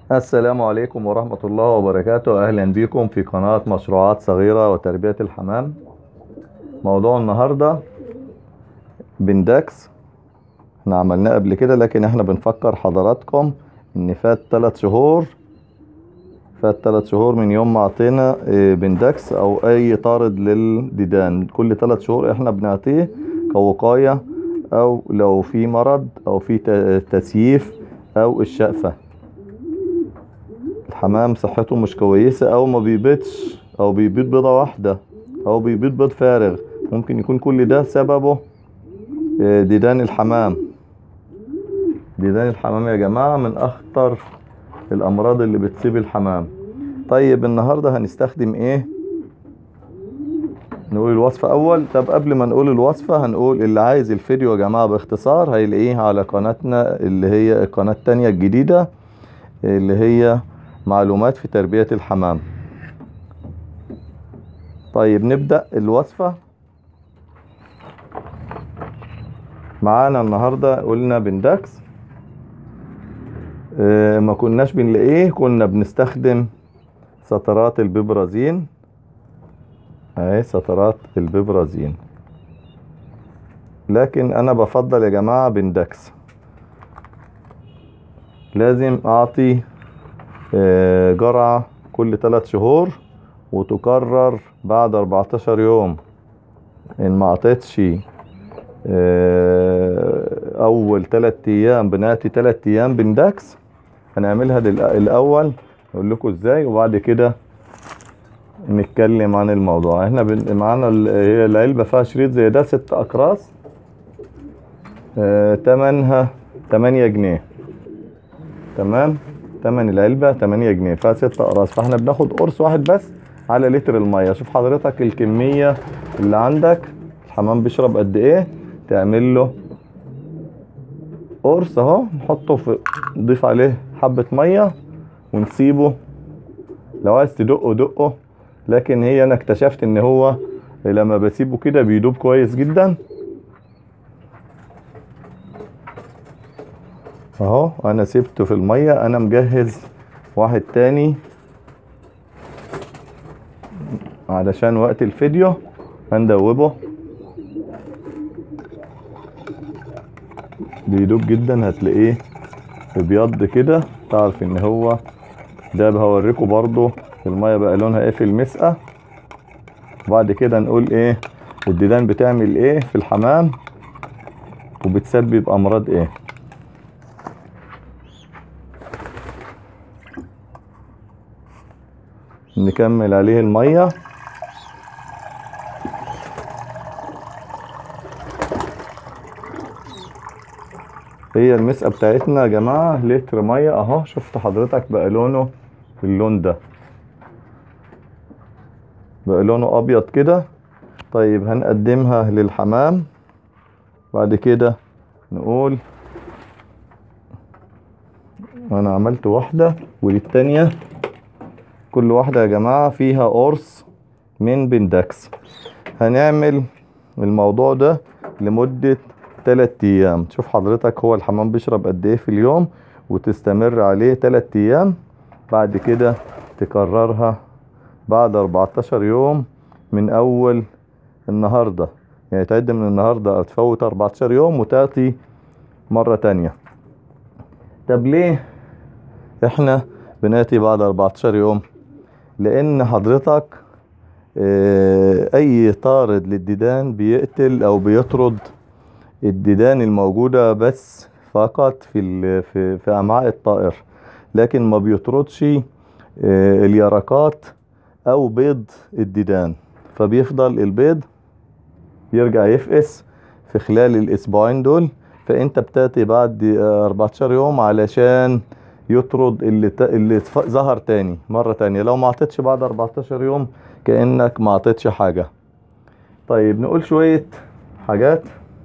السلام عليكم ورحمة الله وبركاته أهلا بكم في قناة مشروعات صغيرة وتربية الحمام موضوع النهاردة بندكس احنا عملناه قبل كده لكن احنا بنفكر حضراتكم ان فات تلات شهور فات تلات شهور من يوم ما عطينا اه، بندكس او اي طارد للديدان كل تلات شهور احنا بنعطيه كوقاية او لو في مرض او في ت- تسييف او الشقفة الحمام صحته مش كويسة او ما بيبيضش او بيبيض بيضة واحدة او بيبيض بيض فارغ ممكن يكون كل ده سببه اه، ديدان الحمام ديدان الحمام يا جماعة من اخطر الامراض اللي بتصيب الحمام طيب النهاردة هنستخدم ايه نقول الوصفة اول طب قبل ما نقول الوصفة هنقول اللي عايز الفيديو يا جماعة باختصار هيلاقيه على قناتنا اللي هي القناة التانية الجديدة اللي هي معلومات في تربية الحمام طيب نبدأ الوصفة معانا النهاردة قلنا بندكس اه ما كناش بنلاقيه كنا بنستخدم سطرات الببرازين اهي سطرات الببرازين لكن انا بفضل يا جماعة بندكس لازم اعطي اه جرعة كل ثلاث شهور وتكرر بعد 14 يوم ان ما عطيتش اه اول ثلاث ايام بناتي ثلاث ايام بندكس هنعملها دل- الاول اقول لكم ازاي وبعد كده نتكلم عن الموضوع احنا بن... معانا ال- هي العلبة فيها شريط زي ده ست اقراص اه تمنها تمانية جنيه تمام تمن العلبة تمانية جنيه فيها ست اقراص فاحنا بناخد قرص واحد بس على لتر المية شوف حضرتك الكمية اللي عندك الحمام بيشرب قد ايه تعمل له قرص اهو نحطه في نضيف عليه حبة مية ونسيبه لو عايز تدقه دقه لكن هي انا اكتشفت ان هو لما بسيبه كده بيدوب كويس جدا اهو انا سيبته في المية انا مجهز واحد تاني علشان وقت الفيديو هندوبه بيدوب جدا هتلاقيه ابيض كده تعرف ان هو ده هوريكم برضو المية بقى لونها ايه في المسقة وبعد كده نقول ايه الديدان بتعمل ايه في الحمام وبتسبب امراض ايه نكمل عليه المية هي المسقة بتاعتنا يا جماعة لتر مية اهو شفت حضرتك بقى لونه اللون ده بقى لونه ابيض كده طيب هنقدمها للحمام بعد كده نقول انا عملت واحدة وللتانية كل واحدة يا جماعة فيها قرص من بندكس هنعمل الموضوع ده لمدة تلات ايام شوف حضرتك هو الحمام بيشرب قد ايه في اليوم وتستمر عليه تلات ايام بعد كده تكررها بعد 14 يوم من اول النهاردة يعني تعد من النهاردة او تفوت 14 يوم وتعطي مرة تانية طب ليه احنا بناتي بعد 14 يوم لان حضرتك اه، اي طارد للديدان بيقتل او بيطرد الديدان الموجودة بس فقط في ال- في في امعاء الطائر لكن ما بيطردش اه، اليرقات او بيض الديدان فبيفضل البيض يرجع يفقس في خلال الاسبوعين دول فانت بتاتي بعد اه، 14 يوم علشان يطرد اللي ت... اللي اتف- ظهر تاني مرة تانية لو ما عطيتش بعد 14 يوم كأنك ما عطيتش حاجة طيب نقول شوية حاجات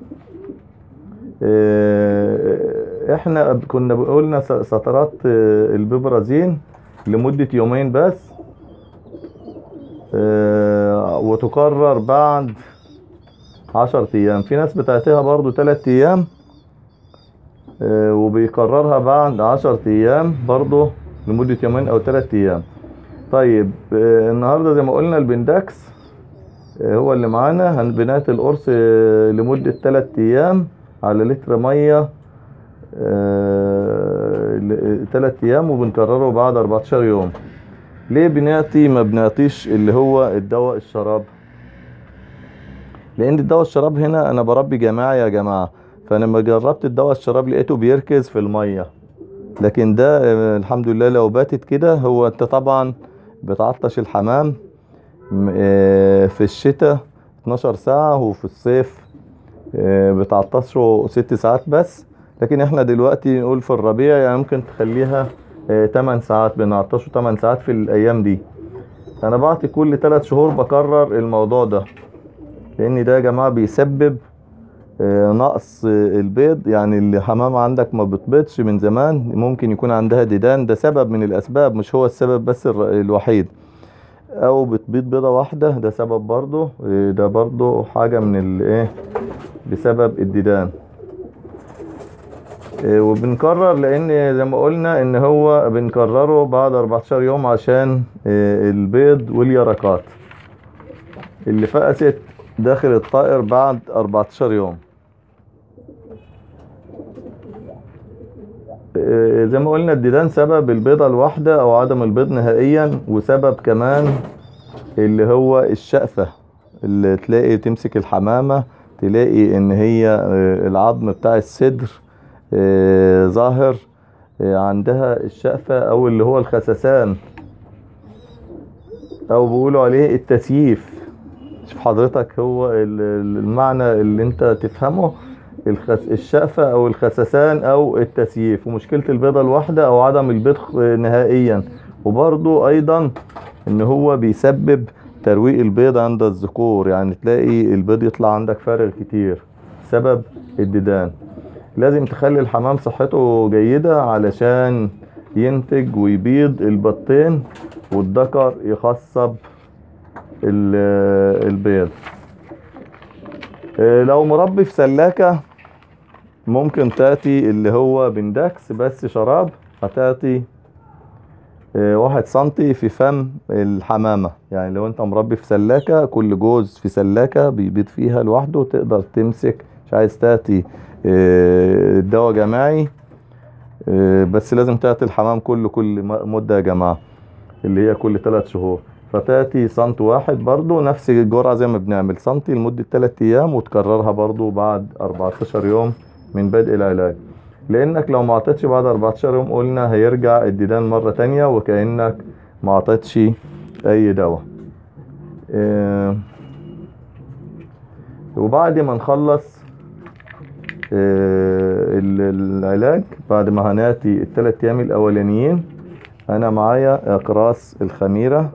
اه، احنا كنا قلنا س- سطرات اه، الببرازين لمدة يومين بس اه، وتكرر بعد عشر ايام في ناس بتعطيها برضو تلات ايام آه، وبيكررها بعد عشر ايام برضو لمدة يومين او ثلاث ايام طيب آه، النهاردة زي ما قلنا البندكس آه، هو اللي معانا هنبنات القرص آه، لمدة ثلاث ايام على لتر مية ثلاث ايام وبنكرره بعد 14 يوم ليه بنعطي ما بنعطيش اللي هو الدواء الشراب لان الدواء الشراب هنا انا بربي جماعي يا جماعة فانا لما جربت الدواء الشراب لقيته بيركز في المية لكن ده آه، الحمد لله لو باتت كده هو انت طبعا بتعطش الحمام م- آه، في الشتاء 12 ساعة وفي الصيف آه، بتعطشه ست ساعات بس لكن احنا دلوقتي نقول في الربيع يعني ممكن تخليها 8 ساعات بنعطشه 8 ساعات في الايام دي انا بعطي كل 3 شهور بكرر الموضوع ده لان ده يا جماعة بيسبب آه، نقص آه، البيض يعني الحمامة عندك ما بتبيضش من زمان ممكن يكون عندها ديدان ده سبب من الأسباب مش هو السبب بس الر- الوحيد أو بتبيض بيضة واحدة ده سبب برضه آه، ده برضه حاجة من الإيه بسبب الديدان آه، وبنكرر لأن زي ما قلنا إن هو بنكرره بعد 14 يوم عشان آه، البيض واليرقات اللي فقست داخل الطائر بعد 14 يوم آه، زي ما قلنا الديدان سبب البيضة الواحدة او عدم البيض نهائيا وسبب كمان اللي هو الشقفة اللي تلاقي تمسك الحمامة تلاقي ان هي آه، العظم بتاع الصدر آه، ظاهر آه، عندها الشقفة او اللي هو الخسسان او بيقولوا عليه التسييف شوف حضرتك هو ال- ال- المعنى اللي انت تفهمه الخس... الشقفة او الخسسان او التسييف ومشكلة البيضة الواحدة او عدم البيض خ- نهائيا وبرضو ايضا ان هو بيسبب ترويق البيض عند الذكور يعني تلاقي البيض يطلع عندك فارغ كتير سبب الديدان لازم تخلي الحمام صحته جيدة علشان ينتج ويبيض البطين والذكر يخصب ال- البيض آه، لو مربي في سلاكة ممكن تاتي اللي هو بندكس بس شراب هتاتي آه، واحد سنتي في فم الحمامة يعني لو انت مربي في سلاكة كل جوز في سلاكة بيبيض فيها لوحده تقدر تمسك مش عايز تاتي آه، دواء جماعي آه، بس لازم تاتي الحمام كل كل م- مدة يا جماعة اللي هي كل ثلاث شهور فتاتي سنت واحد برضو نفس الجرعة زي ما بنعمل سنتي لمدة 3 ايام وتكررها برضو بعد 14 يوم من بدء العلاج لانك لو ما عطيتش بعد 14 يوم قلنا هيرجع الديدان مرة تانية وكأنك ما عطيتش اي دواء آه، وبعد ما نخلص آه، ال- العلاج بعد ما هناتي الثلاث ايام الاولانيين انا معايا اقراص الخميرة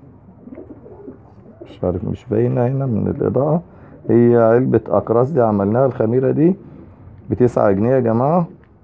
مش عارف مش باينة هنا من الاضاءة هي علبة اقراص دي عملناها الخميرة دي بتسعة جنيه يا جماعة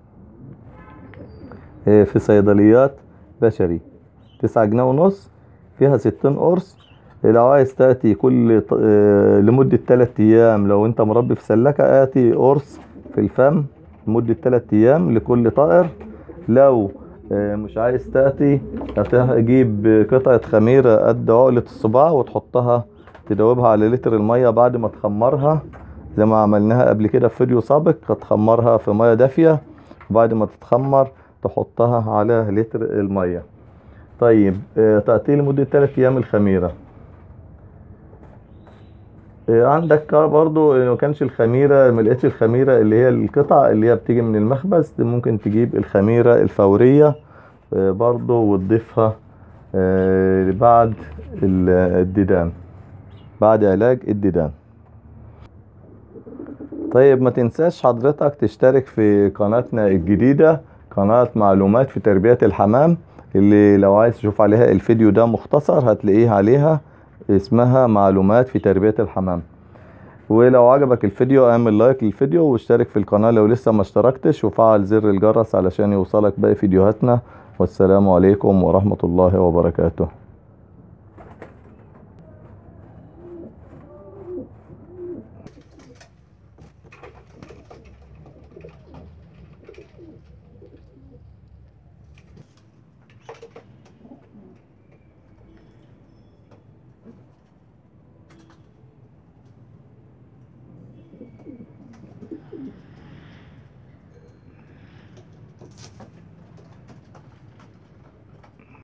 آه، في صيدليات بشري تسعة جنيه ونص فيها ستين قرص لو عايز تأتي كل ط- آه، لمدة تلات أيام لو أنت مربي في سلكة آتي قرص في الفم لمدة تلات أيام لكل طائر لو آه، مش عايز تأتي هتجيب قطعة خميرة قد عقلة الصباع وتحطها تدوبها على لتر المية بعد ما تخمرها زي ما عملناها قبل كده في فيديو سابق هتخمرها في مية دافية وبعد ما تتخمر تحطها على لتر المية طيب آه، تأتي لمدة تلات أيام الخميرة آه، عندك برضو آه، ما كانش الخميرة ما لقيتش الخميرة اللي هي القطع اللي هي بتيجي من المخبز دي ممكن تجيب الخميرة الفورية آه، برضو وتضيفها آه، بعد ال- الديدان بعد علاج الديدان طيب ما تنساش حضرتك تشترك في قناتنا الجديدة قناة معلومات في تربية الحمام اللي لو عايز تشوف عليها الفيديو ده مختصر هتلاقيه عليها اسمها معلومات في تربية الحمام ولو عجبك الفيديو اعمل لايك للفيديو واشترك في القناة لو لسه ما اشتركتش وفعل زر الجرس علشان يوصلك باقي فيديوهاتنا والسلام عليكم ورحمة الله وبركاته